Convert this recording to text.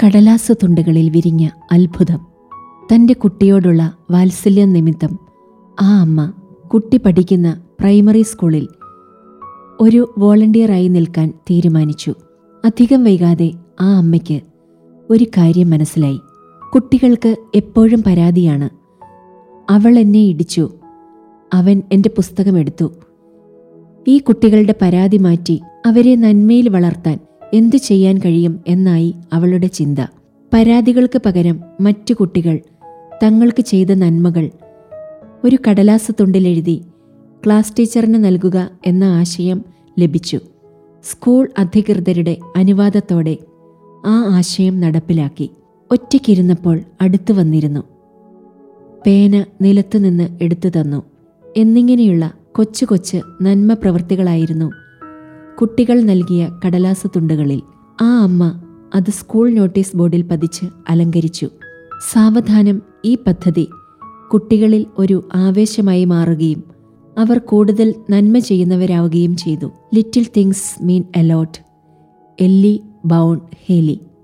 കടലാസു തുണ്ടുകളിൽ വിരിഞ്ഞ അത്ഭുതം തൻ്റെ കുട്ടിയോടുള്ള വാത്സല്യം നിമിത്തം ആ അമ്മ കുട്ടി പഠിക്കുന്ന പ്രൈമറി സ്കൂളിൽ ഒരു വോളണ്ടിയറായി നിൽക്കാൻ തീരുമാനിച്ചു അധികം വൈകാതെ ആ അമ്മയ്ക്ക് ഒരു കാര്യം മനസ്സിലായി കുട്ടികൾക്ക് എപ്പോഴും പരാതിയാണ് അവൾ എന്നെ ഇടിച്ചു അവൻ എൻ്റെ പുസ്തകമെടുത്തു ഈ കുട്ടികളുടെ പരാതി മാറ്റി അവരെ നന്മയിൽ വളർത്താൻ എന്തു ചെയ്യാൻ കഴിയും എന്നായി അവളുടെ ചിന്ത പരാതികൾക്ക് പകരം മറ്റു കുട്ടികൾ തങ്ങൾക്ക് ചെയ്ത നന്മകൾ ഒരു കടലാസ തുണ്ടിലെഴുതി ക്ലാസ് ടീച്ചറിന് നൽകുക എന്ന ആശയം ലഭിച്ചു സ്കൂൾ അധികൃതരുടെ അനുവാദത്തോടെ ആ ആശയം നടപ്പിലാക്കി ഒറ്റയ്ക്കിരുന്നപ്പോൾ അടുത്തു വന്നിരുന്നു പേന നിലത്തുനിന്ന് എടുത്തു തന്നു എന്നിങ്ങനെയുള്ള കൊച്ചു കൊച്ചു നന്മ പ്രവൃത്തികളായിരുന്നു കുട്ടികൾ നൽകിയ കടലാസ തുണ്ടുകളിൽ ആ അമ്മ അത് സ്കൂൾ നോട്ടീസ് ബോർഡിൽ പതിച്ച് അലങ്കരിച്ചു സാവധാനം ഈ പദ്ധതി കുട്ടികളിൽ ഒരു ആവേശമായി മാറുകയും അവർ കൂടുതൽ നന്മ ചെയ്യുന്നവരാവുകയും ചെയ്തു ലിറ്റിൽ തിങ്സ് മീൻ അലോട്ട് എല്ലി ബൗൺ ഹേലി